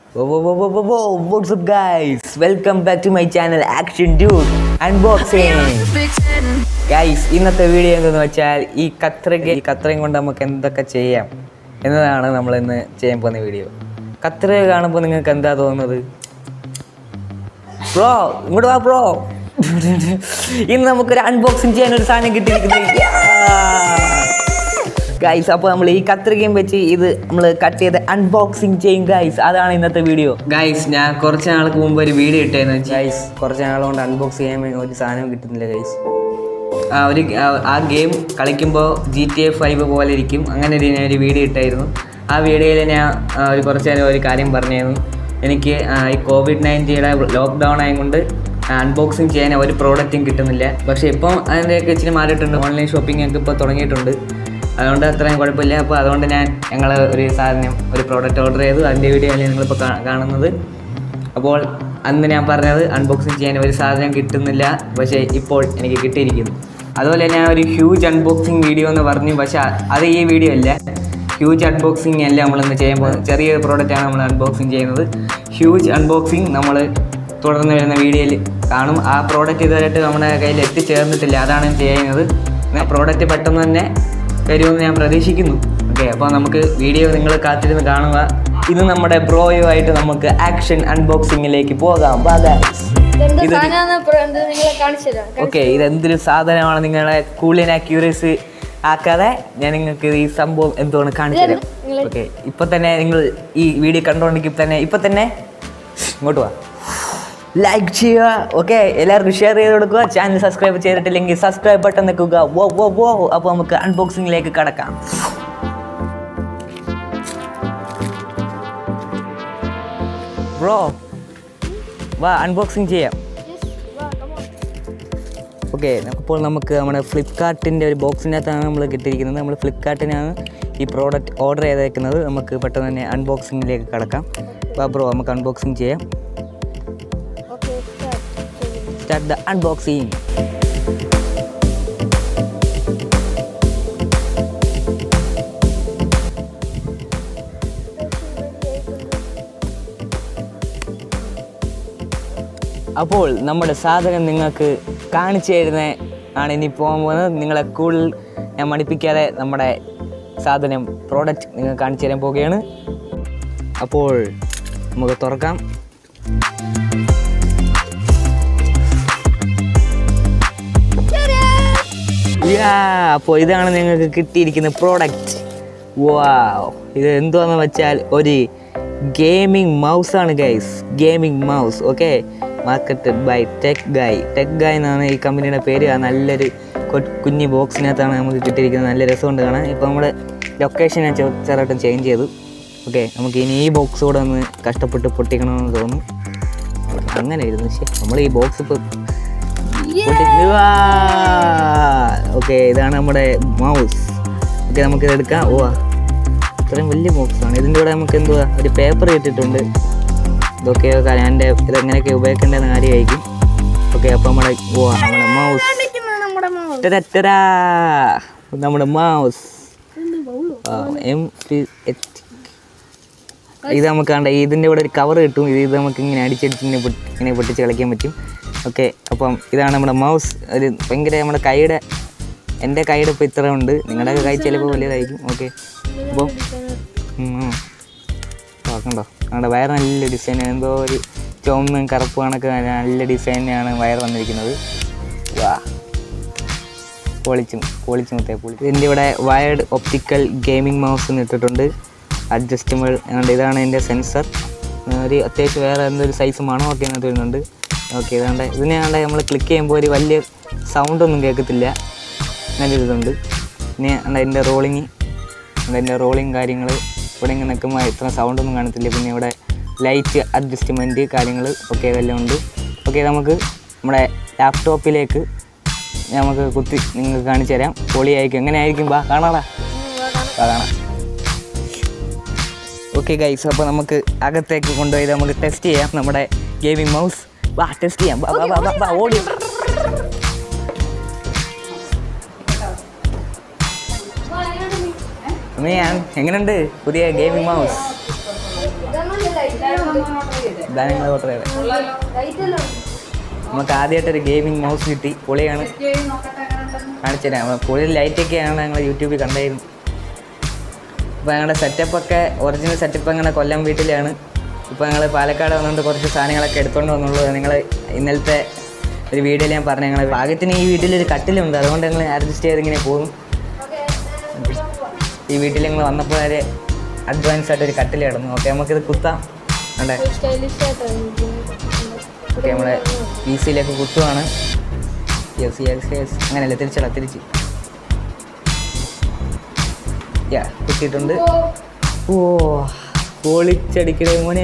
Whoa, whoa, whoa, whoa, whoa, whoa. What's up, guys? Welcome back to my channel Action Dude Unboxing. Guys ഇന്നത്തെ video എന്തെന്ന് വെച്ചാൽ ഈ കത്രയ്ക്ക് ഈ കത്രയും കൊണ്ട് നമുക്ക് എന്തൊക്കെ ചെയ്യാം എന്നതാണ് നമ്മൾ ഇന്ന് ചെയ്യാൻ പോകുന്ന വീഡിയോ കത്ര കാണുമ്പോൾ നിങ്ങൾക്ക് എന്താ തോന്നുന്നത് ബ്രോ ഇങ്ങോട്ട് വാ ബ്രോ ഇന്ന് നമുക്കൊരു അൺബോക്സിങ് ചെയ്യാൻ ഒരു സാധനം കിട്ടിയിരിക്കുന്നത് ഗൈസ് അപ്പോൾ നമ്മൾ ഈ കത്രികയും വെച്ച് ഇത് നമ്മൾ കട്ട് ചെയ്ത് അൺബോക്സിങ് ചെയ്യും ഗൈസ് അതാണ് ഇന്നത്തെ വീഡിയോ ഗൈസ് ഞാൻ കുറച്ച് നാൾക്ക് മുമ്പ് ഒരു വീഡിയോ ഇട്ടായിരുന്നു ഗൈസ് കുറച്ച് നാൾ കൊണ്ട് അൺബോക്സ് ചെയ്യാൻ വേണ്ടി ഒരു സാധനം കിട്ടുന്നില്ല ഗൈസ് ആ ഒരു ആ- ആ ഗെയിം കളിക്കുമ്പോൾ ജി ടി എ ഫൈവ് പോലെ ഇരിക്കും അങ്ങനെ ഒരു ഞാൻ ഒരു വീഡിയോ ഇട്ടായിരുന്നു ആ വീഡിയോയിൽ ഞാൻ ആ, ഒരു കുറച്ച് നേരം ഒരു കാര്യം പറഞ്ഞായിരുന്നു എനിക്ക് ആ, ഈ കോവിഡ് നയൻറ്റീയുടെ ലോക്ക്ഡൗൺ ആയതുകൊണ്ട് അൺബോക്സിങ് ചെയ്യാൻ ഒരു പ്രോഡക്റ്റും കിട്ടുന്നില്ല പക്ഷേ ഇപ്പം അതിൻ്റെയൊക്കെ ഇച്ചിരി മാറിയിട്ടുണ്ട് ഓൺലൈൻ ഷോപ്പിംഗ് ഒക്കെ ഇപ്പോൾ തുടങ്ങിയിട്ടുണ്ട് അതുകൊണ്ട് അത്രയും കുഴപ്പമില്ല അപ്പോൾ അതുകൊണ്ട് ഞാൻ ഞങ്ങൾ ഒരു സാധനം ഒരു പ്രോഡക്റ്റ് ഓർഡർ ചെയ്തു അതിൻ്റെ വീഡിയോ ആണ് നിങ്ങളിപ്പോൾ കാ- കാണുന്നത് അപ്പോൾ അന്ന് ഞാൻ പറഞ്ഞത് അൺബോക്സിങ് ചെയ്യാൻ ഒരു സാധനം കിട്ടുന്നില്ല പക്ഷേ ഇപ്പോൾ എനിക്ക് കിട്ടിയിരിക്കുന്നു അതുപോലെ ഞാൻ ഒരു ഹ്യൂജ് അൺബോക്സിങ് വീഡിയോ എന്ന് പറഞ്ഞു പക്ഷേ അ- അത് ഈ വീഡിയോ അല്ല ഹ്യൂജ് അൺബോക്സിങ് അല്ല നമ്മളിന്ന് ചെയ്യാൻ പോകുന്നത് ചെറിയ പ്രോഡക്റ്റാണ് നമ്മൾ അൺബോക്സിങ് ചെയ്യുന്നത് ഹ്യൂജ് അൺബോക്സിങ് നമ്മൾ തുടർന്ന് വരുന്ന വീഡിയോയിൽ കാണും ആ പ്രോഡക്റ്റ് ഇതുവരെയായിട്ട് നമ്മുടെ കയ്യിൽ എത്തിച്ചേർന്നിട്ടില്ല അതാണ് ഞാൻ ചെയ്യുന്നത് ആ പ്രോഡക്റ്റ് പെട്ടെന്ന് തന്നെ വരുമെന്ന് ഞാൻ പ്രതീക്ഷിക്കുന്നു ഓക്കെ അപ്പോൾ നമുക്ക് വീഡിയോ നിങ്ങൾ കാത്തിരുന്ന് കാണുക ഇന്ന് നമ്മുടെ ബ്രോയുമായിട്ട് നമുക്ക് ആക്ഷൻ അൺബോക്സിങ്ങിലേക്ക് പോകാം Bye, guys. എന്ത് ഇത് സാധനമാണെന്ന് പ്ര- എന്ത് നിങ്ങളെ കാണിച്ചു തരാം ഓക്കെ ഇത് എന്തൊരു സാധനമാണ് നിങ്ങളെ കൂളിനെ ക്യൂരിയസ് ആക്കാതെ ഞാൻ നിങ്ങൾക്ക് ഈ സംഭവം എന്തുകൊണ്ട് കാണിച്ചു തരാം നിങ്ങള് ഓക്കെ ഇപ്പൊ തന്നെ നിങ്ങൾ ഈ വീഡിയോ കണ്ടുകൊണ്ടെങ്കിൽ തന്നെ ഇപ്പൊ തന്നെ ഇങ്ങോട്ട് വാ ലൈക്ക് ചെയ്യുക ഓക്കെ എല്ലാവർക്കും ഷെയർ ചെയ്ത് കൊടുക്കുക ചാനൽ സബ്സ്ക്രൈബ് ചെയ്തിട്ടില്ലെങ്കിൽ സബ്സ്ക്രൈബ് ബട്ടൺ നിൽക്കുക വോ വോ വോ അപ്പോൾ നമുക്ക് അൺബോക്സിങ്ങിലേക്ക് കടക്കാം ബ്രോ വാ അൺബോക്സിങ് ചെയ്യാം ഓക്കെ അപ്പോൾ നമുക്ക് നമ്മുടെ ഫ്ലിപ്കാർട്ടിൻ്റെ ഒരു ബോക്സിനകത്താണ് നമ്മൾ കിട്ടിയിരിക്കുന്നത് നമ്മൾ ഫ്ലിപ്കാർട്ടിനാണ് ഈ പ്രോഡക്റ്റ് ഓർഡർ ചെയ്തേക്കുന്നത് നമുക്ക് പെട്ടെന്ന് തന്നെ അൺബോക്സിങ്ങിലേക്ക് കടക്കാം വാ ബ്രോ നമുക്ക് അൺബോക്സിങ് ചെയ്യാം ഓക്കെ സ്റ്റാർട്ട് ദ അൺബോക്സിങ് അപ്പോൾ നമ്മുടെ സാധനം നിങ്ങൾക്ക് കാണിച്ചു തരുന്ന ആണ് ഇനി പോകാൻ പോകുന്നത് നിങ്ങളെ കൂടുതൽ ഞാൻ മടിപ്പിക്കാതെ നമ്മുടെ സാധനം പ്രോഡക്റ്റ് നിങ്ങൾ കാണിച്ചു തരാൻ പോവുകയാണ് അപ്പോൾ നമുക്ക് തുറക്കാം യാ അപ്പോൾ ഇതാണ് നിങ്ങൾക്ക് കിട്ടിയിരിക്കുന്ന പ്രോഡക്റ്റ് വാ ഇത് എന്തുവാന്ന് വെച്ചാൽ ഒരു ഗെയിമിംഗ് മൗസ് ആണ് guys gaming mouse okay marketed by tech guy tech guy എന്നാണ് ഈ കമ്പനിയുടെ പേര് ആ നല്ലൊരു കൊ- കുഞ്ഞി ബോക്സിനകത്താണ് നമുക്ക് കിട്ടിയിരിക്കുന്നത് നല്ല രസമുണ്ട് കാണാൻ ഇപ്പോൾ നമ്മൾ ലൊക്കേഷൻ ഞാൻ ചെറു- ചെറുതായിട്ടും ചേഞ്ച് ചെയ്തു ഓക്കെ നമുക്ക് ഇനി ഈ ബോക്സ് കൂടെ ഒന്ന് കഷ്ടപ്പെട്ട് പൊട്ടിക്കണമെന്ന് തോന്നുന്നു അങ്ങനെ ഇരുന്നു ശരി നമ്മൾ ഈ ബോക്സ് ഇപ്പോൾ ഓക്കെ ഇതാണ് നമ്മുടെ മൗസ് ഓക്കെ നമുക്കിത് എടുക്കാം ഓ ഇത്രയും വലിയ ബോക്സാണ് ഇതിൻ്റെ കൂടെ നമുക്ക് എന്തുവാ ഒരു പേപ്പർ കിട്ടിയിട്ടുണ്ട് ഇതൊക്കെ കാര്യം എൻ്റെ ഇതെങ്ങനെയൊക്കെ ഉപയോഗിക്കേണ്ടതെന്ന് കാര്യമായിരിക്കും ഓക്കെ അപ്പോൾ നമ്മുടെ ഓ നമ്മുടെ മൗസ് നമ്മുടെ മോൾ ടരട്ടരാ. നമ്മുടെ മൗസ് എം ഇത് നമുക്ക് കണ്ട ഇതിൻ്റെ കൂടെ ഒരു കവർ കിട്ടും ഇത് ഇത് നമുക്ക് ഇങ്ങനെ അടിച്ചടിച്ച് ഇങ്ങനെ പൊട്ടി- ഇങ്ങനെ പൊട്ടിച്ച് കളിക്കാൻ പറ്റും ഓക്കെ അപ്പം ഇതാണ് നമ്മുടെ മൗസ് ഒരു ഭയങ്കര നമ്മുടെ കൈയുടെ എൻ്റെ കൈയുടെ ഇപ്പോൾ ഇത്ര ഉണ്ട് നിങ്ങളുടെ കൈ ചിലപ്പോൾ വലുതായിരിക്കും ഓക്കെ അപ്പം നോക്കണ്ടോ നമ്മുടെ വയർ നല്ല ഡിസൈൻ എന്തോ ഒരു ചുവന്നും കറുപ്പ് കണക്ക് നല്ല ഡിസൈനാണ് വയർ വന്നിരിക്കുന്നത് വാ പൊളിച്ചും പൊളിച്ചു മുത്തേ പൊളി ഇതിൻ്റെ ഇവിടെ വയർഡ് ഒപ്റ്റിക്കൽ ഗെയിമിംഗ് മൗസ് എന്ന് ഇട്ടിട്ടുണ്ട് അഡ്ജസ്റ്റബിൾ അതുകൊണ്ട് ഇതാണ് എൻ്റെ സെൻസർ ഒരു അത്യാവശ്യം വേറെ എന്തൊരു സൈസ് മണം ഒക്കെ അതിനകത്ത് വരുന്നുണ്ട് ഓക്കെ ഇതാണ്ട് ഇതിനെ കണ്ട നമ്മൾ ക്ലിക്ക് ചെയ്യുമ്പോൾ ഒരു വലിയ സൗണ്ടൊന്നും കേൾക്കത്തില്ല അങ്ങനെ ഒരു ഇതുണ്ട് പിന്നെ കണ്ട അതിൻ്റെ റോളിങ് അതിൻ്റെ റോളിങ് കാര്യങ്ങൾ ഇവിടെ ഇങ്ങനെ നിൽക്കുമ്പോൾ ഇത്ര സൗണ്ടൊന്നും കാണത്തില്ല പിന്നെ ഇവിടെ ലൈറ്റ് അഡ്ജസ്റ്റ്മെൻറ്റ് കാര്യങ്ങൾ ഒക്കെ ഇതെല്ലാം ഉണ്ട് ഓക്കെ നമുക്ക് നമ്മുടെ ലാപ്ടോപ്പിലേക്ക് നമുക്ക് കുത്തി നിങ്ങൾക്ക് കാണിച്ചു തരാം പൊളിയായിരിക്കും എങ്ങനെ ആയിരിക്കും ബാ കാണാടാ ബാ കാണാം ഓക്കെ ഗൈസ് അപ്പോൾ നമുക്ക് അകത്തേക്ക് കൊണ്ടുപോയി നമുക്ക് ടെസ്റ്റ് ചെയ്യാം നമ്മുടെ ഗെയിമിംഗ് മൗസ് വാ ടെസ്റ്റ് ചെയ്യാം വാ വാ വാ വാ, വാ ഓടി നീ എങ്ങനെയുണ്ട് പുതിയ ഗെയിമിംഗ് മൗസ് ഇതൊന്നും ഇല്ല ഇതാണ് ഞങ്ങൾ ഓർഡർ ചെയ്തത് നമുക്ക് ആദ്യമായിട്ടൊരു ഗെയിമിംഗ് മൗസ് കിട്ടി പൊളിയാണ് കാണിച്ചു തരാം പൊളി ലൈറ്റൊക്കെയാണ് ഞങ്ങൾ യൂട്യൂബിൽ കണ്ടായിരുന്നു ഇപ്പോൾ ഞങ്ങളുടെ സെറ്റപ്പൊക്കെ ഒറിജിനൽ സെറ്റപ്പ് അങ്ങനെ കൊല്ലം വീട്ടിലാണ് ഇപ്പോൾ ഞങ്ങൾ പാലക്കാട് വന്നുകൊണ്ട് കുറച്ച് സാധനങ്ങളൊക്കെ എടുത്തുകൊണ്ട് വന്നുള്ളൂ നിങ്ങൾ ഇന്നലത്തെ ഒരു വീഡിയോയിൽ ഞാൻ പറഞ്ഞു ഞങ്ങൾ ഭാഗ്യത്തിന് ഈ വീട്ടിലൊരു കട്ടിലുണ്ട് അതുകൊണ്ട് ഞങ്ങൾ അഡ്ജസ്റ്റ് ചെയ്ത് ഇങ്ങനെ പോകും ഈ വീട്ടിൽ ഞങ്ങൾ വന്നപ്പോൾ വരെ അഡ്വാൻസ് ആയിട്ട് ഒരു കട്ടിൽ കിടന്നു ഓക്കെ നമുക്കിത് കുത്താം അണ്ടേ സ്റ്റൈലിഷ് ആയിട്ടാണ് ഓക്കെ നമ്മളെ പി സിയിലേക്ക് കുത്തുവാണ് യെസ് യെസ് യെസ് അങ്ങനെയല്ലേ തിരിച്ചടാ തിരിച്ച് യാ കുത്തിയിട്ടുണ്ട് ഓ പൊളിച്ചടിക്കടേ മോനെ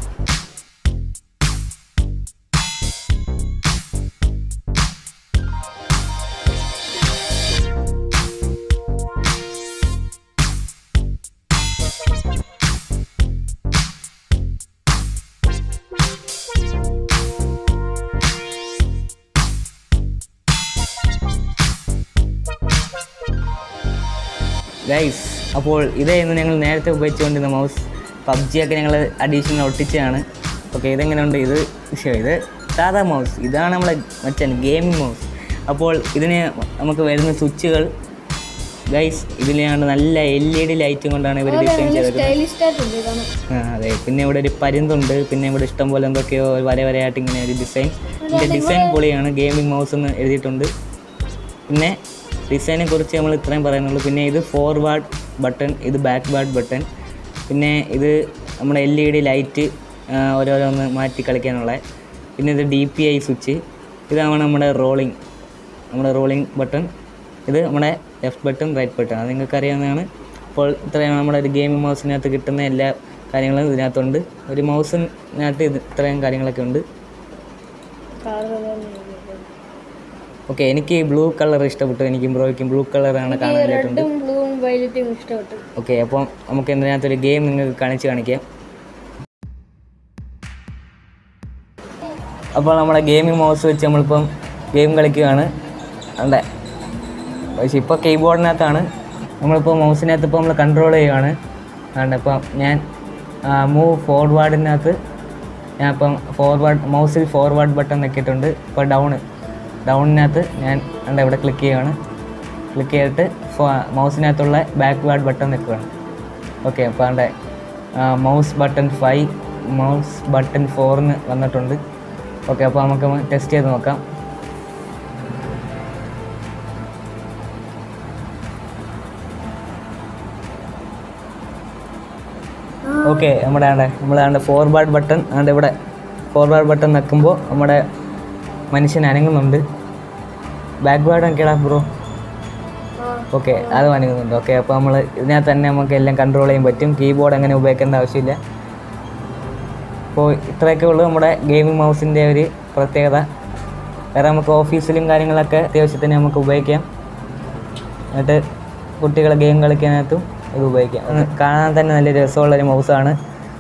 ഗൈസ് അപ്പോൾ ഇതായിരുന്നു ഞങ്ങൾ നേരത്തെ ഉപയോഗിച്ചുകൊണ്ടിരുന്ന മൗസ് പബ്ജിയൊക്കെ ഞങ്ങൾ അഡീഷണൽ ഒട്ടിച്ചതാണ് ഓക്കെ ഇതെങ്ങനെയുണ്ട് ഇത് ശ്ശെ, ഇത് സാധാ മൗസ് ഇതാണ് നമ്മളെ മറ്റേ ഗെയിമിംഗ് മൗസ് അപ്പോൾ ഇതിന് നമുക്ക് വരുന്ന സ്വിച്ചുകൾ ഗൈസ് ഇതിലാണ് നല്ല എൽ ഇ ഡി ലൈറ്റും കൊണ്ടാണ് ഇവർ ഡിസൈൻ ചെയ്തത് സ്റ്റൈലിഷ് ആയിട്ടുണ്ട് കാണാൻ ആ അതെ പിന്നെ ഇവിടെ ഒരു പരുന്തുണ്ട് പിന്നെ ഇവിടെ ഇഷ്ടം പോലെ എന്തൊക്കെയോ വര വരയായിട്ട് ഇങ്ങനെ ഒരു ഡിസൈൻ ഇതിൻ്റെ ഡിസൈൻ പൊളിയാണ് ഗെയിമിംഗ് മൗസ് എന്ന് എഴുതിയിട്ടുണ്ട് പിന്നെ ഡിസൈനെ കുറിച്ച് നമ്മൾ ഇത്രയും പറയുന്നുള്ളൂ പിന്നെ ഇത് ഫോർവേഡ് ബട്ടൺ ഇത് ബാക്ക് വാർഡ് ബട്ടൺ പിന്നെ ഇത് നമ്മുടെ എൽ ഇ ഡി ലൈറ്റ് ഓരോരോന്ന് മാറ്റി കളിക്കാനുള്ള പിന്നെ ഇത് ഡി പി ഐ സ്വിച്ച് ഇതാണ് നമ്മുടെ റോളിംഗ് നമ്മുടെ റോളിംഗ് ബട്ടൺ ഇത് നമ്മുടെ ലെഫ്റ്റ് ബട്ടൺ റൈറ്റ് ബട്ടൺ അത് നിങ്ങൾക്ക് അറിയാവുന്നതാണ് അപ്പോൾ ഇത്രയും നമ്മുടെ ഒരു ഗെയിമിംഗ് മൗസിനകത്ത് കിട്ടുന്ന എല്ലാ കാര്യങ്ങളും ഇതിനകത്തുണ്ട് ഒരു മൗസിനകത്ത് ഇത് ഇത്രയും കാര്യങ്ങളൊക്കെ ഉണ്ട് ഓക്കെ എനിക്ക് ബ്ലൂ കളർ ഇഷ്ടപ്പെട്ടു എനിക്ക് ബ്രോയ്ക്കും ബ്ലൂ കളറാണ് കാണാനായിട്ടുണ്ട് റെഡും ബ്ലൂവും വയലറ്റും ഇഷ്ടപ്പെട്ടു ഓക്കെ അപ്പം നമുക്ക് ഇതിനകത്തൊരു ഗെയിം നിങ്ങൾക്ക് കാണിച്ച് കാണിക്കാം അപ്പോൾ നമ്മുടെ ഗെയിമിംഗ് മൗസ് വെച്ച് നമ്മളിപ്പം ഗെയിം കളിക്കുകയാണ് അതെ പക്ഷേ ഇപ്പോൾ കീബോർഡിനകത്താണ് നമ്മളിപ്പോൾ മൗസിനകത്ത് ഇപ്പോൾ നമ്മൾ കൺട്രോൾ ചെയ്യുകയാണ് അതുകൊണ്ട് ഇപ്പം ഞാൻ മൂവ് ഫോർവേഡിനകത്ത് ഞാൻ ഇപ്പം ഫോർവേഡ് മൗസിൽ ഫോർവേഡ് ബട്ടൺ നെക്കിയിട്ടുണ്ട് ഇപ്പോൾ ഡൗൺ ഡൗണിനകത്ത് ഞാൻ അവിടെ ഇവിടെ ക്ലിക്ക് ചെയ്യുകയാണ് ക്ലിക്ക് ചെയ്തിട്ട് മൗസിനകത്തുള്ള ബാക്ക്വേർഡ് ബട്ടൺ നിൽക്കുകയാണ് ഓക്കെ അപ്പോൾ അവിടെ mouse button five mouse button ഫോറിന് വന്നിട്ടുണ്ട് ഓക്കെ അപ്പോൾ നമുക്ക് ടെസ്റ്റ് ചെയ്ത് നോക്കാം ഓക്കെ നമ്മുടെ ആണ്ടെ നമ്മുടെ ആണ്ടെ ഫോർവേഡ് ബട്ടൺ ആണ്ട് ഇവിടെ ഫോർവേഡ് ബട്ടൺ നിൽക്കുമ്പോൾ നമ്മുടെ മനുഷ്യൻ അനങ്ങുന്നുണ്ട് ബാക്ക്വേർഡ് ഒക്കെയാ ബ്രോ ഓക്കെ അത് അനങ്ങുന്നുണ്ട് ഓക്കെ അപ്പോൾ നമ്മൾ ഇതിനകത്ത് തന്നെ നമുക്ക് എല്ലാം കൺട്രോൾ ചെയ്യാൻ പറ്റും കീബോർഡ് അങ്ങനെ ഉപയോഗിക്കേണ്ട ആവശ്യമില്ല അപ്പോൾ ഇത്രയൊക്കെ ഉള്ളൂ നമ്മുടെ ഗെയിമിംഗ് മൗസിൻ്റെ ഒരു പ്രത്യേകത വേറെ നമുക്ക് ഓഫീസിലും കാര്യങ്ങളൊക്കെ അത്യാവശ്യത്തിന് നമുക്ക് ഉപയോഗിക്കാം എന്നിട്ട് കുട്ടികളെ ഗെയിം കളിക്കാനകത്തും ഇത് ഉപയോഗിക്കാം ഒന്ന് കാണാൻ തന്നെ നല്ല രസമുള്ളൊരു മൗസാണ്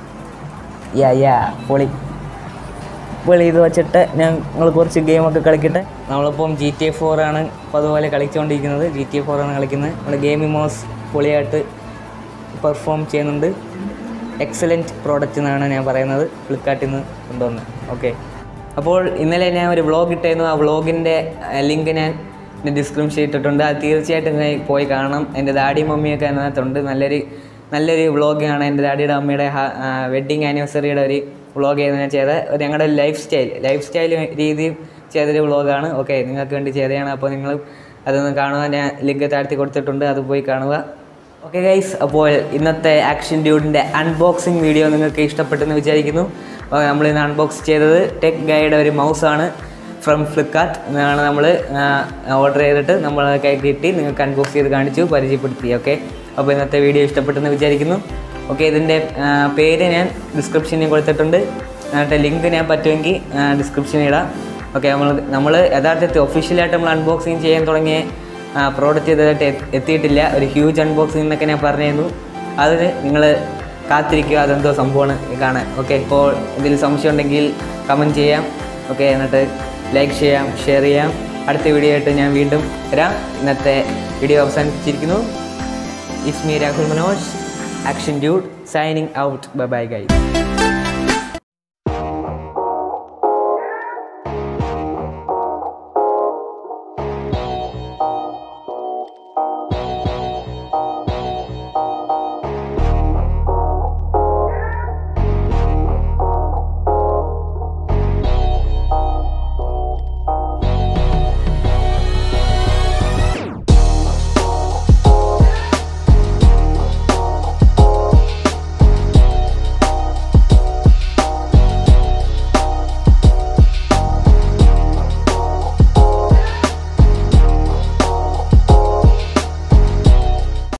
യാ യാ പൊളി പൊളി ഇത് വെച്ചിട്ട് ഞങ്ങൾ കുറച്ച് ഗെയിമൊക്കെ കളിക്കട്ടെ നമ്മളിപ്പം ജി ടി എ ഫോറാണ് ഇപ്പോൾ അതുപോലെ കളിച്ചുകൊണ്ടിരിക്കുന്നത് ജി ടി എ ഫോറാണ് കളിക്കുന്നത് നമ്മുടെ ഗെയിമിംഗ് മൗസ് പൊളിയായിട്ട് പെർഫോം ചെയ്യുന്നുണ്ട് എക്സലൻറ്റ് പ്രോഡക്റ്റ് എന്നാണ് ഞാൻ പറയുന്നത് ഫ്ലിപ്കാർട്ടിൽ നിന്ന് കൊണ്ടുവന്ന് ഓക്കെ അപ്പോൾ ഇന്നലെ ഞാൻ ഒരു വ്ളോഗ് ഇട്ടായിരുന്നു ആ വ്ളോഗിൻ്റെ ലിങ്ക് ഞാൻ ഡിസ്ക്രിപ്ഷൻ ഇട്ടിട്ടുണ്ട് അത് തീർച്ചയായിട്ടും നിങ്ങൾ പോയി കാണണം എൻ്റെ ഡാഡി മമ്മിയൊക്കെ അതിനകത്തുണ്ട് നല്ലൊരു നല്ലൊരു വ്ളോഗാണ് എൻ്റെ ഡാഡിയുടെ അമ്മയുടെ വെഡ്ഡിങ് ആനിവേഴ്സറിയുടെ ഒരു വ്ളോഗ് ചെയ്ത് ഞാൻ ചെയ്ത ഒരു ഞങ്ങളുടെ ലൈഫ് സ്റ്റൈൽ ലൈഫ് സ്റ്റൈൽ രീതിയിൽ ചെയ്തൊരു വ്ളോഗാണ് ഓക്കെ നിങ്ങൾക്ക് വേണ്ടി ചെയ്തതാണ് അപ്പോൾ നിങ്ങൾ അതൊന്ന് കാണുക ഞാൻ ലിങ്ക് താഴ്ത്തി കൊടുത്തിട്ടുണ്ട് അത് പോയി കാണുക ഓക്കെ ഗൈസ് അപ്പോൾ ഇന്നത്തെ ആക്ഷൻ ഡ്യൂഡിൻ്റെ അൺബോക്സിങ് വീഡിയോ നിങ്ങൾക്ക് ഇഷ്ടപ്പെട്ടെന്ന് വിചാരിക്കുന്നു അപ്പോൾ നമ്മൾ ഇന്ന് അൺബോക്സ് ചെയ്തത് ടെക് ഗൈഡ് ഒരു മൗസാണ് ഫ്രം ഫ്ലിപ്കാർട്ട് എന്നാണ് നമ്മൾ ഓർഡർ ചെയ്തിട്ട് നമ്മൾ കൈ കിട്ടി നിങ്ങൾക്ക് അൺബോക്സ് ചെയ്ത് കാണിച്ചു പരിചയപ്പെടുത്തി ഓക്കെ അപ്പോൾ ഇന്നത്തെ വീഡിയോ ഇഷ്ടപ്പെട്ടെന്ന് വിചാരിക്കുന്നു ഓക്കെ ഇതിൻ്റെ പേര് ഞാൻ ഡിസ്ക്രിപ്ഷനിൽ കൊടുത്തിട്ടുണ്ട് എന്നിട്ട് ലിങ്ക് ഞാൻ പറ്റുമെങ്കിൽ ഡിസ്ക്രിപ്ഷനിൽ ഇടാം ഓക്കെ നമ്മൾ നമ്മൾ യഥാർത്ഥത്തിൽ ഒഫീഷ്യലായിട്ട് നമ്മൾ അൺബോക്സിങ് ചെയ്യാൻ തുടങ്ങിയ പ്രോഡക്റ്റ് ഇതായിട്ട് എത്തിയിട്ടില്ല ഒരു ഹ്യൂജ് അൺബോക്സിംഗ് എന്നൊക്കെ ഞാൻ പറഞ്ഞിരുന്നു അതിന് നിങ്ങൾ കാത്തിരിക്കുക അതെന്തോ സംഭവമാണ് കാണാൻ ഓക്കെ ഇപ്പോൾ ഇതിൽ സംശയം ഉണ്ടെങ്കിൽ കമൻറ്റ് ചെയ്യാം ഓക്കെ എന്നിട്ട് ലൈക്ക് ചെയ്യാം ഷെയർ ചെയ്യാം അടുത്ത വീഡിയോ ആയിട്ട് ഞാൻ വീണ്ടും വരാം ഇന്നത്തെ വീഡിയോ അവസാനിപ്പിച്ചിരിക്കുന്നു it's me Rahul Manoj Action Dude signing out bye bye ഗൈ